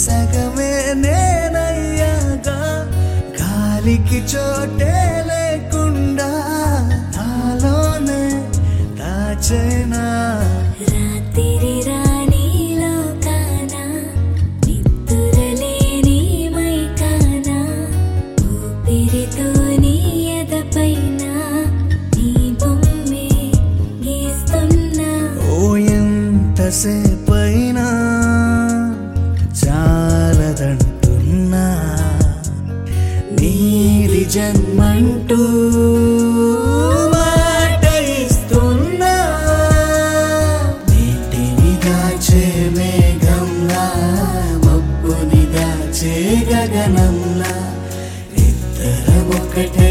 సగమే నేనయ్యాగా గాలికి చోటే లేకుండా నాలోనే దాచేనా రాత్రి రాణిలో కానా నిద్దురలేని మైకానా ఊపిరితో నీ ఎదపైన నీ బొమ్మే గీస్తున్నా ఓ ఎంతసేపైనా చాలదంటున్నా నీది జన్మంటూ మాట ఇస్తున్నా నీటిని దాచే మేఘంలా మబ్బుని దాచే గగనంలా ఇద్దరం ఒకటే